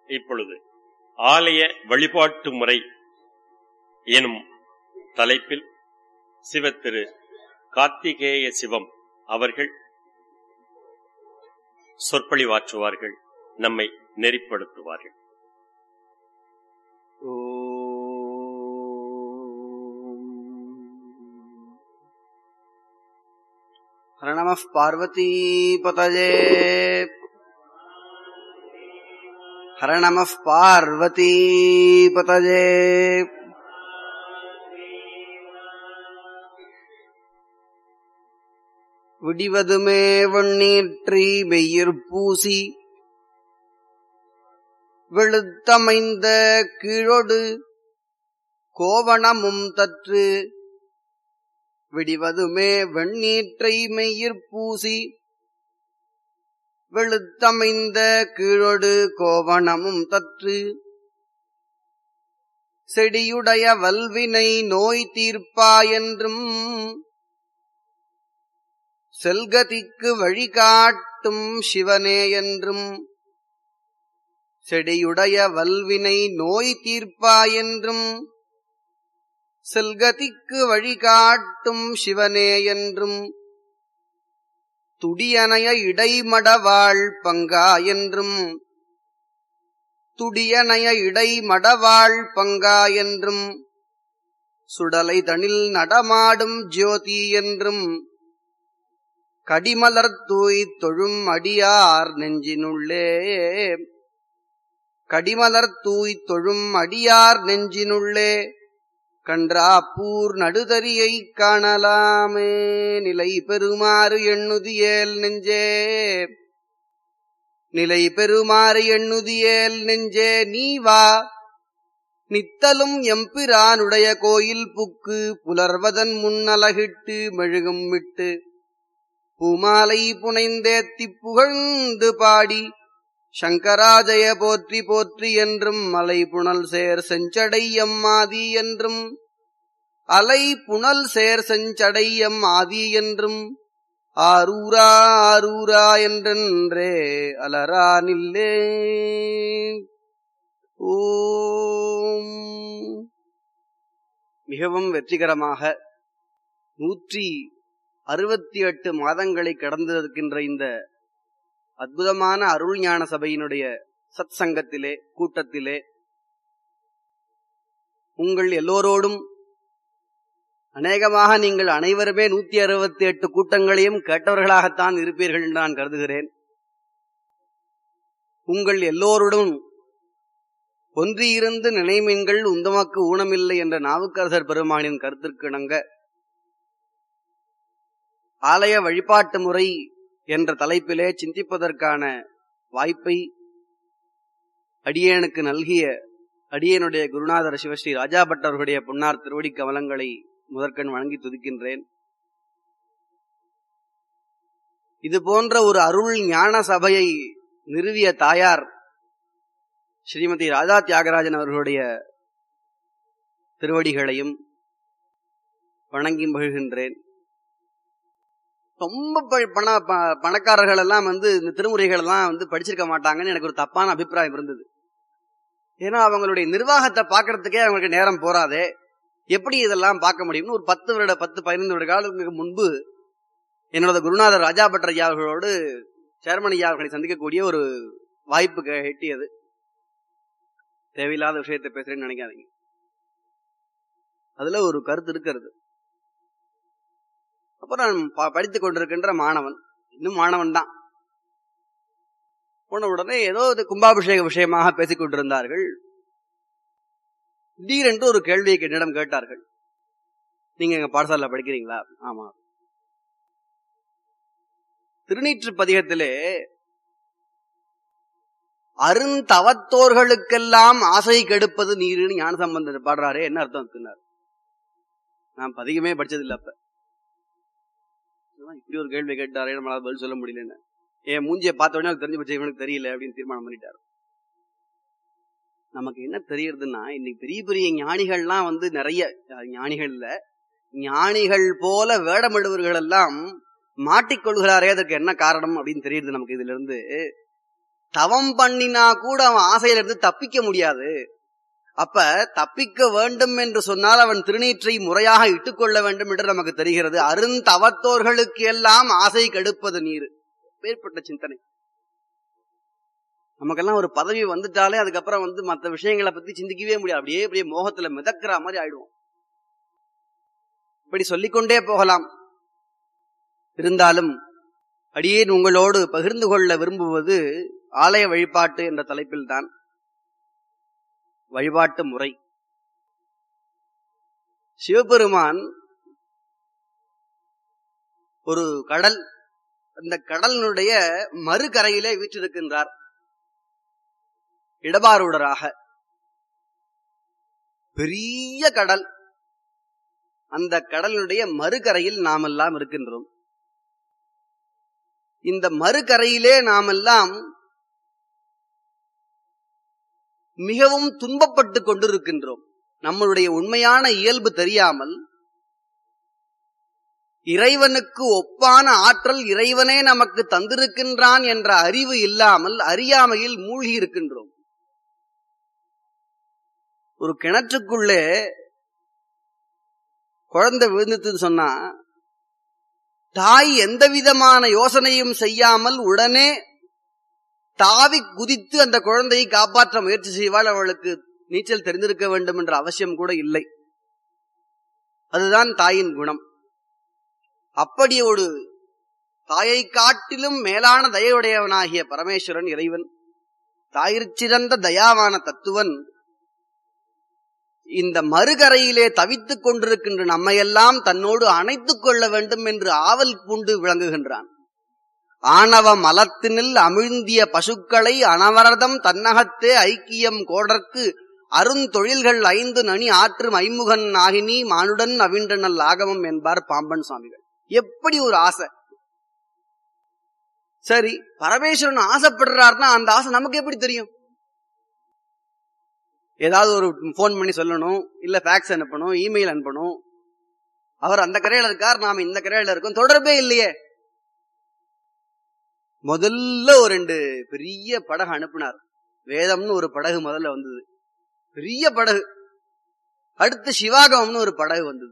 இப்பொழுது ஆலய வழிபாட்டு முறை எனும் தலைப்பில் சிவத்திரு கார்த்திகேய சிவம் அவர்கள் சொற்பொழிவாற்றுவார்கள் நம்மை நெறிப்படுத்துவார்கள் हर नमः पार्वतीपतये हर नमः पार्वतीपतये விடிவதுமே வெண்ணீற்றி வெயிற் பூசி வெளுத்தமைந்த கீழொடு கோவணமும் தற்று விடிவதுமே வெண்ணீற்றை மெய்யிற் பூசி வெளுத்தமைந்த கீழொடு கோவணமும் தற்று செடியுடைய வல்வினை நோய் தீர்ப்பாயென்றும் செல்கதிக்கு வழிகாட்டும் சிவனே என்றும் செடியுடைய வல்வினை நோய் தீர்ப்பாயென்றும் செல்கதிக்கு வழிகாட்டும் சிவனே என்றும் துடியனைய இடைமடவாள் பங்கா என்றும் துடியனைய இடைமடவாள் பங்கா என்றும் சுடலை தனில் நடமாடும் ஜோதி என்றும் கடிமலர் தூய் தொழும் அடியார் நெஞ்சினுள்ளே கடிமலர் தூய் தொழும் அடியார் நெஞ்சினுள்ளே கன்றாப்பூர் நடுதறியை காணலாமே நிலை பெறுமாறு எண்ணுதியேல் நெஞ்சே நிலை பெறுமாறு எண்ணுதியேல் நெஞ்சே நீ வா நித்தலும் எம்பிரானுடைய கோயில் புக்கு புலர்வதன் முன்னலகிட்டு மெழுகும் விட்டு பூமாலை புனைந்தேத்திப் புகழ்ந்து பாடி சங்கராஜய போற்றி போற்றி என்றும் மலை புனல் சேர் செஞ்சடையம் ஆதி என்றும் அலை புனல் சேர் செஞ்சடையம் ஆதி என்றும் ஆரூரா ஆரூரா என்றென்றே அலரா நில்லே ஓம் மிகவும் வெற்றிகரமாக நூற்றி அறுபத்தி எட்டு மாதங்களை கடந்திருக்கின்ற இந்த அற்புதமான அருள் ஞான சபையினுடைய சத் சங்கத்திலே கூட்டத்திலே உங்கள் எல்லோரோடும் அநேகமாக நீங்கள் அனைவருமே நூத்தி அறுபத்தி எட்டு கூட்டங்களையும் கேட்டவர்களாகத்தான் இருப்பீர்கள் என்று நான் கருதுகிறேன் உங்கள் எல்லோருடன் ஒன்றியிருந்து நினைமீன்கள் உந்தமக்கு ஊனமில்லை என்ற நாவுக்கரசர் பெருமானின் கருத்திற்கிணங்க ஆலய வழிபாட்டு முறை என்ற தலைப்பிலே சிந்திப்பதற்கான வாய்ப்பை அடியேனுக்கு நல்கிய அடியேனுடைய குருநாதர் சிவஸ்ரீ ராஜாபட் அவர்களுடைய பொன்னார் திருவடி கமலங்களை முதற்கண் வணங்கி துதிக்கின்றேன் இது போன்ற ஒரு அருள் ஞான சபையை நிறுவிய தாயார் ஸ்ரீமதி ராஜா தியாகராஜன் அவர்களுடைய திருவடிகளையும் வணங்கி மகிழ்கின்றேன் ரொம்ப பண பணக்காரர்கள் எல்லாம் வந்து இந்த திருமுறைகள் எல்லாம் வந்து படிச்சிருக்க மாட்டாங்கன்னு எனக்கு ஒரு தப்பான அபிப்பிராயம் இருந்தது ஏன்னா அவங்களுடைய நிர்வாகத்தை பார்க்கறதுக்கே அவங்களுக்கு நேரம் போறாதே எப்படி இதெல்லாம் பார்க்க முடியும்னு ஒரு பத்து வருட பத்து பதினைந்து வருட காலத்துக்கு முன்பு என்னோட குருநாதர் ராஜா பட்டர் ஐயா அவர்களோடு சேர்மன் ஐயா அவர்களை சந்திக்கக்கூடிய ஒரு வாய்ப்பு எட்டியது தேவையில்லாத விஷயத்தை பேசுறேன்னு நினைக்காதீங்க அதுல ஒரு கருத்து இருக்கிறது அப்புறம் படித்துக் கொண்டிருக்கின்ற மாணவன் இன்னும் மாணவன் தான் போன உடனே ஏதோ கும்பாபிஷேக விஷயமாக பேசிக் கொண்டிருந்தார்கள் திடீரென்று ஒரு கேள்வியை என்னிடம் கேட்டார்கள் நீங்க எங்க பாடசாலையில் படிக்கிறீங்களா ஆமா திருநீற்று பதிகத்திலே அருந்தவத்தோர்களுக்கெல்லாம் ஆசை கெடுப்பது நீருன்னு ஞான சம்பந்தர் பாடுறாரே என்ன அர்த்தம் இருக்குனார் நான் பதிகமே படிச்சதில்லை அப்ப இப்படி ஒரு கேள்வி கேட்டாரே நம்மளால பதில் சொல்ல முடியலன்னு என் மூஞ்சியை பார்த்த உடனே தெரிஞ்சு போச்சு இவனுக்கு தெரியல அப்படின்னு தீர்மானம் பண்ணிட்டாரு நமக்கு என்ன தெரியறதுன்னா இன்னைக்கு பெரிய பெரிய ஞானிகள்லாம் வந்து நிறைய ஞானிகள்ல ஞானிகள் போல வேடமிடுவர்கள் எல்லாம் மாட்டிக்கொள்கிறாரே அதற்கு என்ன காரணம் அப்படின்னு தெரியுது நமக்கு இதுல இருந்து தவம் பண்ணினா கூட அவன் ஆசையில இருந்து தப்பிக்க முடியாது அப்ப தப்பிக்க வேண்டும் என்று சொன்னால் அவன் திருநீற்றை முறையாக இட்டுக்கொள்ள வேண்டும் என்று நமக்கு தெரிகிறது அருந்தவத்தோர்களுக்கு எல்லாம் ஆசை கெடுப்பது நீர் ஏற்பட்ட சிந்தனை நமக்கெல்லாம் ஒரு பதவி வந்துட்டாலே அதுக்கப்புறம் வந்து மற்ற விஷயங்களை பத்தி சிந்திக்கவே முடியாது அப்படியே அப்படியே மோகத்துல மிதக்கிற மாதிரி ஆயிடுவோம் இப்படி சொல்லிக்கொண்டே போகலாம் இருந்தாலும் அடியேன் உங்களோடு பகிர்ந்து கொள்ள விரும்புவது ஆலய வழிபாட்டு என்ற தலைப்பில் தான் வழிபாட்டு முறை சிவபெருமான் ஒரு கடல் அந்த கடலினுடைய மறுகரையிலே வீற்றிருக்கின்றார் இடபாரூடராக பெரிய கடல் அந்த கடலினுடைய மறுகரையில் நாமெல்லாம் இருக்கின்றோம் இந்த மறுகரையிலே நாமெல்லாம் மிகவும் துன்பப்பட்டு கொண்டிருக்கின்றோம் நம்மளுடைய உண்மையான இயல்பு தெரியாமல் இறைவனுக்கு ஒப்பான ஆற்றல் இறைவனே நமக்கு தந்திருக்கின்றான் என்ற அறிவு இல்லாமல் அறியாமையில் மூழ்கி இருக்கின்றோம் ஒரு கிணற்றுக்குள்ளே குழந்தை விழுந்துட்டு சொன்னா தாய் எந்த விதமான யோசனையும் செய்யாமல் உடனே தாவி குதித்து அந்த குழந்தையை காப்பாற்ற முயற்சி செய்வாள் அவளுக்கு நீச்சல் தெரிந்திருக்க வேண்டும் என்ற அவசியம் கூட இல்லை அதுதான் தாயின் குணம் அப்படி ஒரு தாயை காட்டிலும் மேலான தயவுடையவனாகிய பரமேஸ்வரன் இறைவன் தாயிற்சிறந்த தயாவான தத்துவன் இந்த மறுகரையிலே தவித்துக் கொண்டிருக்கின்ற நம்மையெல்லாம் தன்னோடு அணைத்துக் கொள்ள வேண்டும் என்று ஆவல் பூண்டு விளங்குகின்றான் ஆணவ மலத்தினில் அமிழ்ந்திய பசுக்களை அனவரதம் தன்னகத்தே ஐக்கியம் கோடற்கு அருந்தொழில்கள் ஐந்து நனி ஆற்றும் ஐமுகன் ஆகினி மானுடன் அவின்றனல் ஆகமம் என்பார் பாம்பன் சுவாமிகள் எப்படி ஒரு ஆசை சரி பரமேஸ்வரன் ஆசைப்படுறாருன்னா அந்த ஆசை நமக்கு எப்படி தெரியும் ஏதாவது ஒரு போன் பண்ணி சொல்லணும் இல்ல ஃபேக்ஸ் அனுப்பணும் இமெயில் அனுப்பணும் அவர் அந்த கரையில இருக்கார் நாம இந்த கரையில இருக்கோம் தொடர்பே இல்லையே முதல்ல ஒரு ரெண்டு பெரிய படகு அனுப்பினார் வேதம்னு ஒரு படகு முதல்ல வந்தது பெரிய படகு அடுத்து சிவாகமம்னு ஒரு படகு வந்தது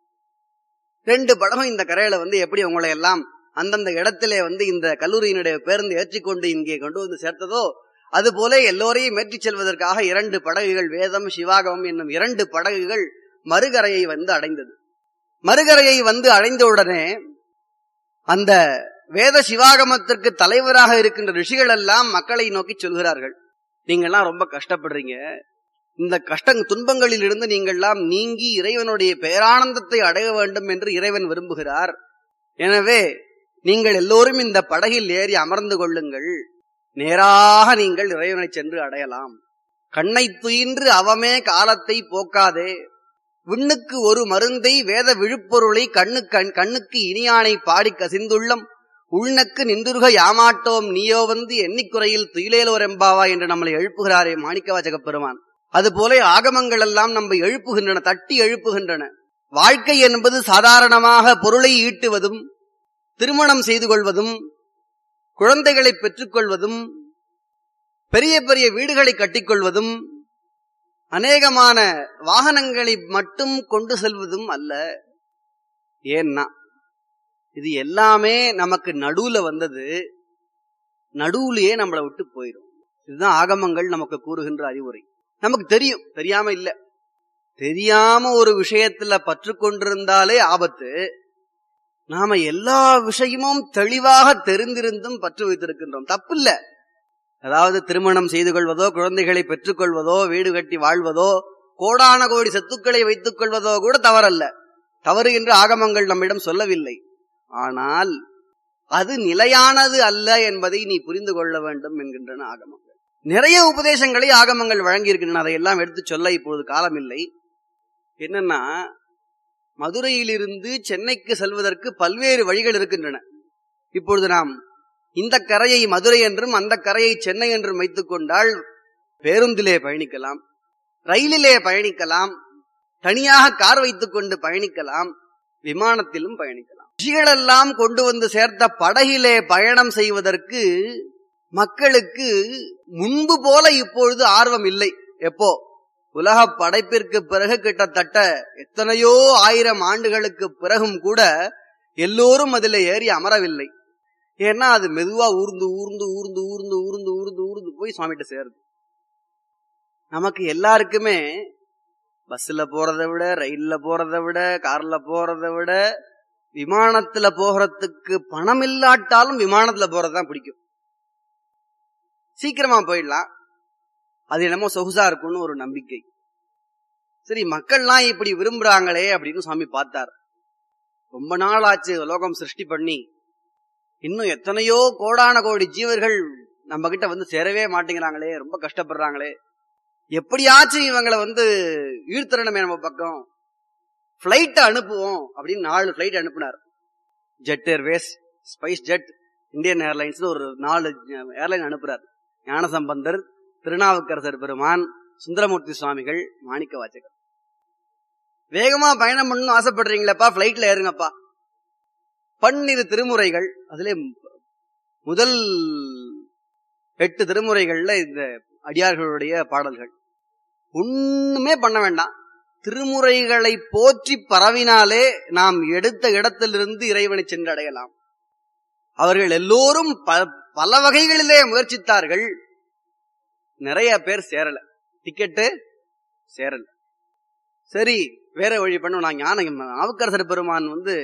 ரெண்டு படகும் இந்த கரையில வந்து எப்படி உங்களை எல்லாம் அந்தந்த இடத்திலே வந்து இந்த கல்லூரியினுடைய பேருந்து ஏற்றிக்கொண்டு இங்கே கொண்டு வந்து சேர்த்ததோ அது போல எல்லோரையும் ஏற்றிச் செல்வதற்காக இரண்டு படகுகள் வேதம் சிவாகமம் என்னும் இரண்டு படகுகள் மறுகரையை வந்து அடைந்தது மறுகரையை வந்து அடைந்தவுடனே அந்த வேத சிவாகமத்திற்கு தலைவராக இருக்கின்ற ரிஷிகள் எல்லாம் மக்களை நோக்கி சொல்கிறார்கள் நீங்கள்லாம் ரொம்ப கஷ்டப்படுறீங்க இந்த கஷ்ட துன்பங்களில் இருந்து நீங்கள்லாம் நீங்கி இறைவனுடைய பேரானந்தத்தை அடைய வேண்டும் என்று இறைவன் விரும்புகிறார் எனவே நீங்கள் எல்லோரும் இந்த படகில் ஏறி அமர்ந்து கொள்ளுங்கள் நேராக நீங்கள் இறைவனை சென்று அடையலாம் கண்ணை துயின்று அவமே காலத்தை போக்காதே விண்ணுக்கு ஒரு மருந்தை வேத விழுப்பொருளை கண்ணு கண்ணுக்கு இனியானை பாடி கசிந்துள்ளம் உள்நக்கு நின்றுருக யாமாட்டோம் நீயோ வந்து எண்ணிக்குறையில் துயிலேலோர் எம்பாவா என்று நம்மளை எழுப்புகிறாரே மாணிக்கவாச்சக பெருமான் அதுபோல ஆகமங்கள் எல்லாம் நம்ம எழுப்புகின்றன தட்டி எழுப்புகின்றன வாழ்க்கை என்பது சாதாரணமாக பொருளை ஈட்டுவதும் திருமணம் செய்து கொள்வதும் குழந்தைகளை பெற்றுக்கொள்வதும் பெரிய பெரிய வீடுகளை கட்டிக்கொள்வதும் அநேகமான வாகனங்களை மட்டும் கொண்டு செல்வதும் அல்ல ஏன்னா இது எல்லாமே நமக்கு நடுவுல வந்தது நடுவுலயே நம்மளை விட்டு போயிடும் இதுதான் ஆகமங்கள் நமக்கு கூறுகின்ற அறிவுரை நமக்கு தெரியும் தெரியாம இல்ல தெரியாம ஒரு விஷயத்துல பற்று கொண்டிருந்தாலே ஆபத்து நாம எல்லா விஷயமும் தெளிவாக தெரிந்திருந்தும் பற்று வைத்திருக்கின்றோம் தப்பில்ல அதாவது திருமணம் செய்து கொள்வதோ குழந்தைகளை பெற்றுக்கொள்வதோ வீடு கட்டி வாழ்வதோ கோடான கோடி சொத்துக்களை வைத்துக் கொள்வதோ கூட தவறல்ல தவறு என்று ஆகமங்கள் நம்மிடம் சொல்லவில்லை ஆனால் அது நிலையானது அல்ல என்பதை நீ புரிந்து கொள்ள வேண்டும் என்கின்றன ஆகமங்கள் நிறைய உபதேசங்களை ஆகமங்கள் வழங்கி இருக்கின்றன அதையெல்லாம் எடுத்து சொல்ல இப்போது காலம் இல்லை என்னன்னா மதுரையிலிருந்து சென்னைக்கு செல்வதற்கு பல்வேறு வழிகள் இருக்கின்றன இப்பொழுது நாம் இந்த கரையை மதுரை என்றும் அந்த கரையை சென்னை என்றும் வைத்துக் கொண்டால் பேருந்திலே பயணிக்கலாம் ரயிலிலே பயணிக்கலாம் தனியாக கார் வைத்துக் கொண்டு பயணிக்கலாம் விமானத்திலும் பயணிக்கலாம் ரிஷிகளெல்லாம் கொண்டு வந்து சேர்த்த படகிலே பயணம் செய்வதற்கு மக்களுக்கு முன்பு போல இப்பொழுது ஆர்வம் இல்லை எப்போ உலக படைப்பிற்கு பிறகு கிட்டத்தட்ட எத்தனையோ ஆயிரம் ஆண்டுகளுக்கு பிறகும் கூட எல்லோரும் அதில் ஏறி அமரவில்லை ஏன்னா அது மெதுவா ஊர்ந்து ஊர்ந்து ஊர்ந்து ஊர்ந்து ஊர்ந்து ஊர்ந்து ஊர்ந்து போய் சுவாமிகிட்ட சேருது நமக்கு எல்லாருக்குமே பஸ்ல போறதை விட ரயில்ல போறதை விட கார்ல போறதை விட விமானத்துல போகிறதுக்கு பணம் இல்லாட்டாலும் விமானத்துல போறதுதான் பிடிக்கும் சீக்கிரமா போயிடலாம் அது என்னமோ சொகுசா இருக்கும்னு ஒரு நம்பிக்கை சரி மக்கள்லாம் இப்படி விரும்புறாங்களே அப்படின்னு சுவாமி பார்த்தார் ரொம்ப நாள் ஆச்சு லோகம் சிருஷ்டி பண்ணி இன்னும் எத்தனையோ கோடான கோடி ஜீவர்கள் நம்ம கிட்ட வந்து சேரவே மாட்டேங்கிறாங்களே ரொம்ப கஷ்டப்படுறாங்களே எப்படியாச்சும் இவங்களை வந்து ஈர்த்தரணுமே நம்ம பக்கம் பிளைட் அனுப்புவோம் அப்படின்னு நாலு பிளைட் அனுப்புனார் Jet Airways SpiceJet Indian Airlines ஒரு நாலு ஏர்லைன் அனுப்புறார் ஞானசம்பந்தர் திருநாவுக்கரசர் பெருமான் சுந்தரமூர்த்தி சுவாமிகள் மாணிக்க வாச்சகர் வேகமா பயணம் பண்ணணும் ஆசைப்படுறீங்களப்பா பிளைட்ல ஏறுங்கப்பா பன்னிரு திருமுறைகள் அதுல முதல் எட்டு திருமுறைகள்ல இந்த அடியார்களுடைய பாடல்கள் ஒண்ணுமே பண்ண வேண்டாம் திருமுறைகளை போற்றி பரவினாலே நாம் எடுத்த இடத்திலிருந்து இறைவனை சென்றடையலாம் அவர்கள் எல்லோரும் பல வகைகளிலே முயற்சித்தார்கள் நிறைய பேர் சேரல டிக்கெட்டு சேரல சரி வேற வழி பண்ணும் நான் ஞான நாவுக்கரசர் பெருமான் வந்து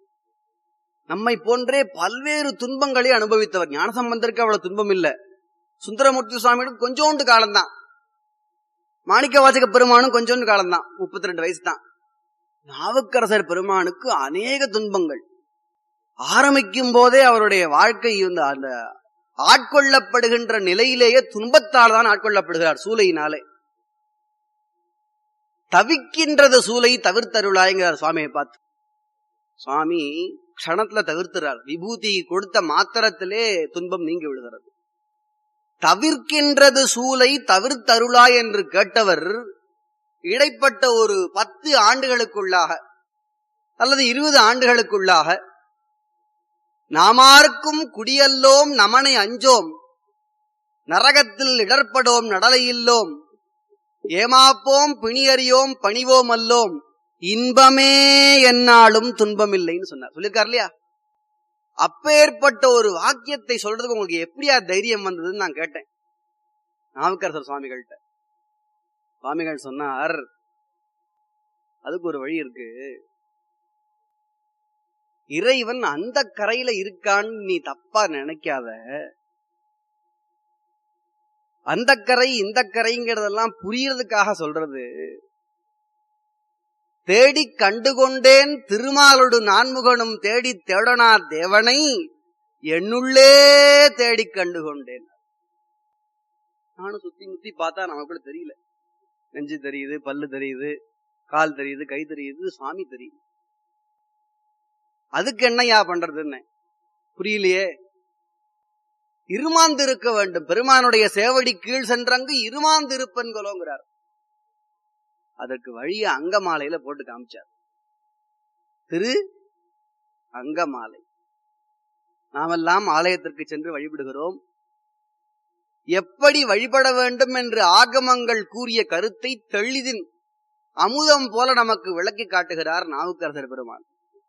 நம்மை போன்றே பல்வேறு துன்பங்களை அனுபவித்தவர் ஞானசம்பந்தருக்கு அவ்வளவு துன்பம் இல்ல சுந்தரமூர்த்தி சுவாமியும் கொஞ்சோண்டு காலம்தான் மாணிக்க வாசக பெருமானும் கொஞ்சோண்டு காலம்தான் முப்பத்தி ரெண்டு வயசு தான் நாவுக்கரசர் பெருமானுக்கு அநேக துன்பங்கள் ஆரம்பிக்கும் போதே அவருடைய வாழ்க்கை வந்து அந்த ஆட்கொள்ளப்படுகின்ற நிலையிலேயே துன்பத்தால் தான் ஆட்கொள்ளப்படுகிறார் சூளையினாலே தவிக்கின்றது சூலை தவிர்த்தருளாய்ங்கிறார் சுவாமியை பார்த்து சுவாமி க்ஷணத்துல தவிர்த்துறார் விபூதி கொடுத்த மாத்திரத்திலே துன்பம் நீங்கி விடுகிறது தவிர்க்கின்றது சூலை தவிர்த்தருளாய் என்று கேட்டவர் இடைப்பட்ட ஒரு பத்து ஆண்டுகளுக்குள்ளாக அல்லது இருபது ஆண்டுகளுக்குள்ளாக நாமாருக்கும் குடியல்லோம் நமனை அஞ்சோம் நரகத்தில் இடர்படோம் நடலையில்லோம் ஏமாப்போம் பிணியறியோம் பணிவோம் அல்லோம் இன்பமே என்னாலும் துன்பமில்லைன்னு சொன்னார் சொல்லியிருக்கார் இல்லையா அப்பேற்பட்ட ஒரு வாக்கியத்தை சொல்றதுக்கு உங்களுக்கு எப்படியா தைரியம் வந்ததுன்னு நான் கேட்டேன் நாவுக்கரசர் சுவாமிகள்கிட்ட சுவாமிகள் சொன்னார் அதுக்கு ஒரு வழி இருக்கு இறைவன் அந்த கரையில இருக்கான்னு நீ தப்பா நினைக்காத அந்த கரை இந்த கரைங்கிறதெல்லாம் புரியறதுக்காக சொல்றது தேடி கண்டுகொண்டேன் திருமாலோடு நான்முகனும் தேடி தேடனா தேவனை என்னுள்ளே தேடி கண்டுகொண்டேன் நானும் சுத்தி முத்தி பார்த்தா நமக்குள்ள தெரியல நெஞ்சு தெரியுது பல்லு தெரியுது கால் தெரியுது கை தெரியுது சுவாமி தெரியுது அதுக்கு என்னையா பண்றதுன்னு புரியலையே இருமாந்து இருக்க வேண்டும் பெருமானுடைய சேவடி கீழ் சென்றங்கு இருமாந்து இருப்பன்களோங்கிறார் அதற்கு வழிய அங்கமாலையில போட்டு காமிச்சார் திரு அங்கமாலை நாமெல்லாம் ஆலயத்திற்கு சென்று வழிபடுகிறோம் எப்படி வழிபட வேண்டும் என்று ஆகமங்கள் கூறிய கருத்தை தெளிதின் அமுதம் போல நமக்கு விளக்கி காட்டுகிறார் நாவுக்கரசர் பெருமான்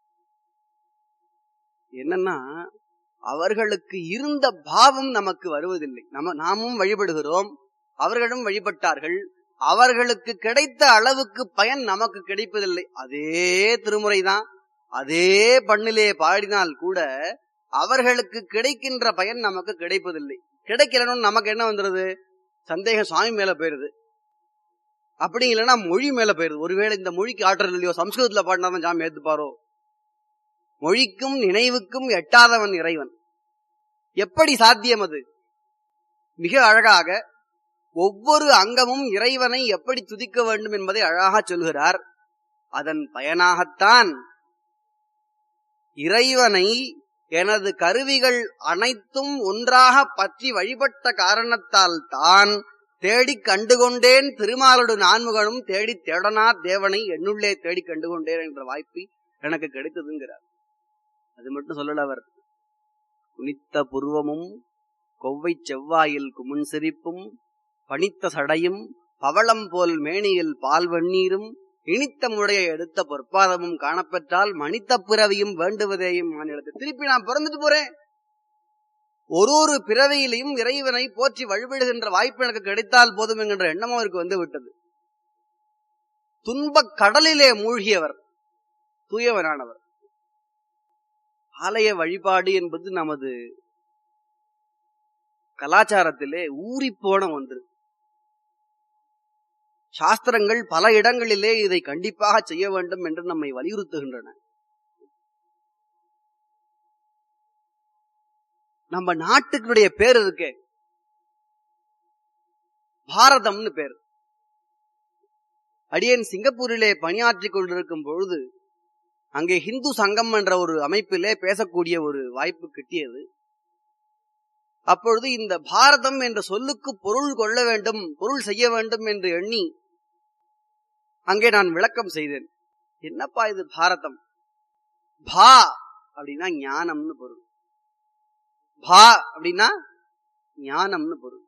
என்னன்னா அவர்களுக்கு இருந்த பாவம் நமக்கு வருவதில்லை நம்ம நாமும் வழிபடுகிறோம் அவர்களும் வழிபட்டார்கள் அவர்களுக்கு கிடைத்த அளவுக்கு பயன் நமக்கு கிடைப்பதில்லை அதே திருமுறைதான் அதே பண்ணிலே பாடினால் கூட அவர்களுக்கு கிடைக்கின்ற பயன் நமக்கு கிடைப்பதில்லை கிடைக்கலன்னு நமக்கு என்ன வந்துருது சந்தேகம் சுவாமி மேல போயிருது அப்படி இல்லைன்னா மொழி மேல போயிருது ஒருவேளை இந்த மொழிக்கு ஆற்றல் இல்லையோ சம்ஸ்கிருதத்துல பாடினாதான் சாமி ஏத்துப்பாரோ மொழிக்கும் நினைவுக்கும் எட்டாதவன் இறைவன் எப்படி சாத்தியம் அது மிக அழகாக ஒவ்வொரு அங்கமும் இறைவனை எப்படி துதிக்க வேண்டும் என்பதை அழகாக சொல்கிறார் அதன் பயனாகத்தான் இறைவனை எனது கருவிகள் அனைத்தும் ஒன்றாக பற்றி வழிபட்ட காரணத்தால் தான் தேடி கண்டுகொண்டேன் திருமாலோடு நான்முகனும் தேடி தேடனா தேவனை என்னுள்ளே தேடி கண்டுகொண்டேன் என்ற வாய்ப்பு எனக்கு கிடைத்ததுங்கிறார் அது மட்டும் சொல்லல அவர் குனித்த புருவமும் கொவ்வை செவ்வாயில் குமுன் சிரிப்பும் பனித்த சடையும் பவளம் போல் மேனியில் பால் வெந்நீரும் இனித்த முடைய எடுத்த பொற்பாதமும் காணப்பெற்றால் மனித பிறவியும் வேண்டுவதேயும் மாநிலத்தை திருப்பி நான் பிறந்துட்டு போறேன் ஒரு ஒரு பிறவியிலையும் இறைவனை போற்றி வழிபடுகின்ற வாய்ப்பு எனக்கு கிடைத்தால் போதும் என்கின்ற எண்ணம் அவருக்கு வந்து விட்டது துன்பக் கடலிலே மூழ்கியவர் தூயவனானவர் ஆலய வழிபாடு என்பது நமது கலாச்சாரத்திலே ஊறிப்போன ஒன்று சாஸ்திரங்கள் பல இடங்களிலே இதை கண்டிப்பாக செய்ய வேண்டும் என்று நம்மை வலியுறுத்துகின்றன நம்ம நாட்டுக்குடைய பேர் இருக்கே பாரதம்னு பேர் அடியேன் சிங்கப்பூரிலே பணியாற்றிக் கொண்டிருக்கும் பொழுது அங்கே ஹிந்து சங்கம் என்ற ஒரு அமைப்பிலே பேசக்கூடிய ஒரு வாய்ப்பு கிட்டியது அப்பொழுது இந்த பாரதம் என்ற சொல்லுக்கு பொருள் கொள்ள வேண்டும் பொருள் செய்ய வேண்டும் என்று எண்ணி அங்கே நான் விளக்கம் செய்தேன் என்னப்பா இது பாரதம் பா அப்படின்னா ஞானம்னு பொருள் பா அப்படின்னா ஞானம்னு பொருள்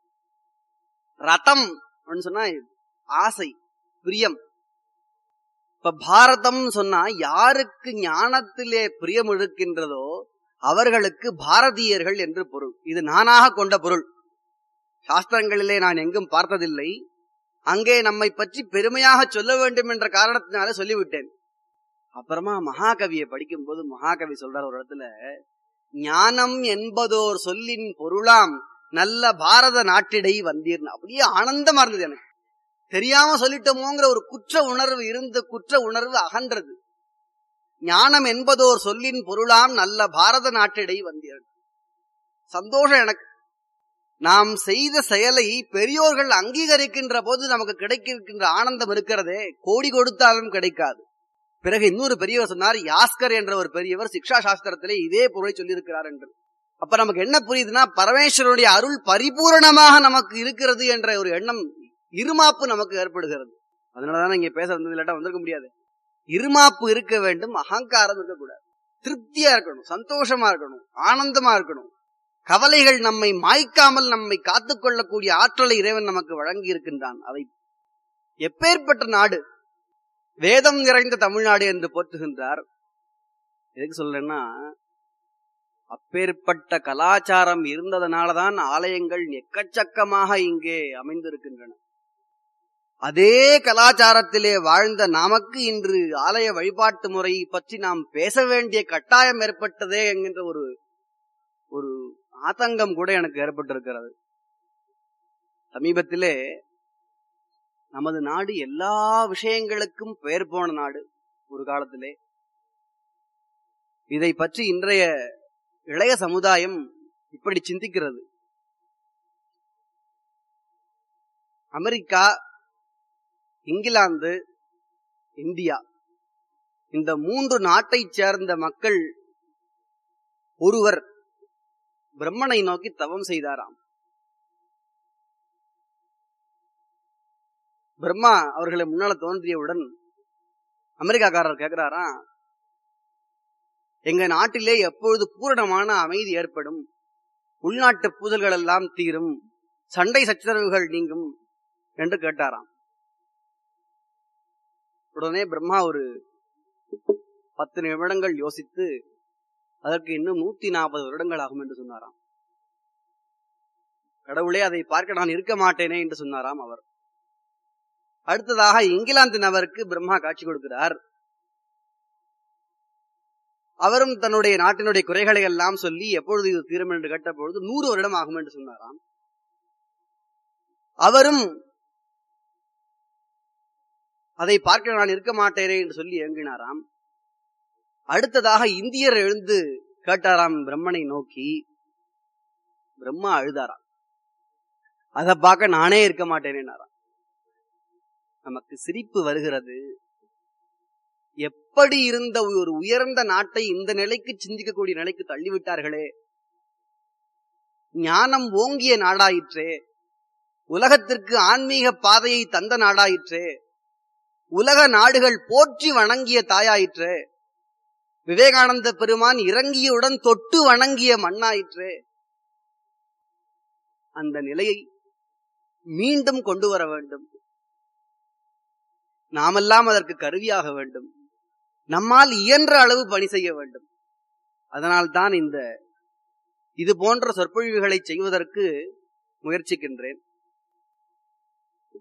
ரதம் அப்படின்னு சொன்னா ஆசை பிரியம் இப்ப பாரதம் சொன்னா யாருக்கு ஞானத்திலே பிரியம் இருக்கின்றதோ அவர்களுக்கு பாரதியர்கள் என்று பொருள் இது நானாக கொண்ட பொருள் சாஸ்திரங்களிலே நான் எங்கும் பார்த்ததில்லை அங்கே நம்மை பற்றி பெருமையாக சொல்ல வேண்டும் என்ற காரணத்தினால சொல்லிவிட்டேன் அப்புறமா மகாகவியை படிக்கும் போது மகாகவி சொல்றார் ஒரு இடத்துல ஞானம் என்பதோர் சொல்லின் பொருளாம் நல்ல பாரத நாட்டிடை வந்தீர் அப்படியே ஆனந்தமா இருந்தது எனக்கு தெரியாம சொல்லிட்டோமோங்கிற ஒரு குற்ற உணர்வு இருந்த குற்ற உணர்வு அகன்றது ஞானம் என்பதோர் சொல்லின் பொருளாம் நல்ல பாரத நாட்டிடை வந்தீர் சந்தோஷம் எனக்கு நாம் செய்த செயலை பெரியோர்கள் அங்கீகரிக்கின்ற போது நமக்கு கிடைக்கின்ற ஆனந்தம் இருக்கிறதே கோடி கொடுத்தாலும் கிடைக்காது பிறகு இன்னொரு பெரியவர் சொன்னார் யாஸ்கர் என்ற ஒரு பெரியவர் சிக்ஷா சாஸ்திரத்திலே இதே பொருளை சொல்லியிருக்கிறார் என்று அப்ப நமக்கு என்ன புரியுதுன்னா பரமேஸ்வரனுடைய அருள் பரிபூரணமாக நமக்கு இருக்கிறது என்ற ஒரு எண்ணம் இருமாப்பு நமக்கு ஏற்படுகிறது அதனாலதான் இங்க பேச வந்தது இல்லாட்டா வந்திருக்க முடியாது இருமாப்பு இருக்க வேண்டும் அகங்காரம் இருக்கக்கூடாது திருப்தியா இருக்கணும் சந்தோஷமா இருக்கணும் ஆனந்தமா இருக்கணும் கவலைகள் நம்மை மாய்க்காமல் நம்மை காத்துக்கொள்ளக்கூடிய ஆற்றலை இறைவன் நமக்கு வழங்கி இருக்கின்றான் அவை எப்பேற்பட்ட நாடு வேதம் நிறைந்த தமிழ்நாடு என்று போற்றுகின்றார் எதுக்கு சொல்றேன்னா அப்பேற்பட்ட கலாச்சாரம் இருந்ததனாலதான் ஆலயங்கள் எக்கச்சக்கமாக இங்கே அமைந்திருக்கின்றன அதே கலாச்சாரத்திலே வாழ்ந்த நமக்கு இன்று ஆலய வழிபாட்டு முறை பற்றி நாம் பேச வேண்டிய கட்டாயம் ஏற்பட்டதே என்கின்ற ஒரு ஒரு ஆதங்கம் கூட எனக்கு ஏற்பட்டிருக்கிறது சமீபத்திலே நமது நாடு எல்லா விஷயங்களுக்கும் பெயர் போன நாடு ஒரு காலத்திலே இதை பற்றி இன்றைய இளைய சமுதாயம் இப்படி சிந்திக்கிறது அமெரிக்கா இங்கிலாந்து இந்தியா இந்த மூன்று நாட்டைச் சேர்ந்த மக்கள் ஒருவர் பிரம்மனை நோக்கி தவம் செய்தாராம் பிரம்மா அவர்களை முன்னால தோன்றியவுடன் அமெரிக்காக்காரர் கேக்குறாராம் எங்க நாட்டிலே எப்பொழுது பூரணமான அமைதி ஏற்படும் உள்நாட்டு பூதல்கள் எல்லாம் தீரும் சண்டை சச்சரவுகள் நீங்கும் என்று கேட்டாராம் உடனே பிரம்மா ஒரு பத்து நிமிடங்கள் யோசித்து அதற்கு இன்னும் நூத்தி நாற்பது வருடங்கள் ஆகும் என்று சொன்னாராம் கடவுளே அதை பார்க்க நான் இருக்க மாட்டேனே என்று சொன்னாராம் அவர் அடுத்ததாக இங்கிலாந்து நபருக்கு பிரம்மா காட்சி கொடுக்கிறார் அவரும் தன்னுடைய நாட்டினுடைய குறைகளை எல்லாம் சொல்லி எப்பொழுது இது தீரும் என்று கேட்ட பொழுது நூறு வருடம் ஆகும் என்று சொன்னாராம் அவரும் அதை பார்க்க நான் இருக்க மாட்டேனே என்று சொல்லி இயங்கினாராம் அடுத்ததாக இந்தியர் எழுந்து கேட்டாராம் பிரம்மனை நோக்கி பிரம்மா அழுதாராம் அதை பார்க்க நானே இருக்க மாட்டேனேனாராம் நமக்கு சிரிப்பு வருகிறது எப்படி இருந்த ஒரு உயர்ந்த நாட்டை இந்த நிலைக்கு சிந்திக்கக்கூடிய நிலைக்கு தள்ளிவிட்டார்களே ஞானம் ஓங்கிய நாடாயிற்றே உலகத்திற்கு ஆன்மீக பாதையை தந்த நாடாயிற்றே உலக நாடுகள் போற்றி வணங்கிய தாயாயிற்றே விவேகானந்த பெருமான் இறங்கியவுடன் தொட்டு வணங்கிய மண்ணாயிற்றே அந்த நிலையை மீண்டும் கொண்டு வர வேண்டும் நாமெல்லாம் அதற்கு கருவியாக வேண்டும் நம்மால் இயன்ற அளவு பணி செய்ய வேண்டும் அதனால்தான் இந்த இது போன்ற சொற்பொழிவுகளை செய்வதற்கு முயற்சிக்கின்றேன்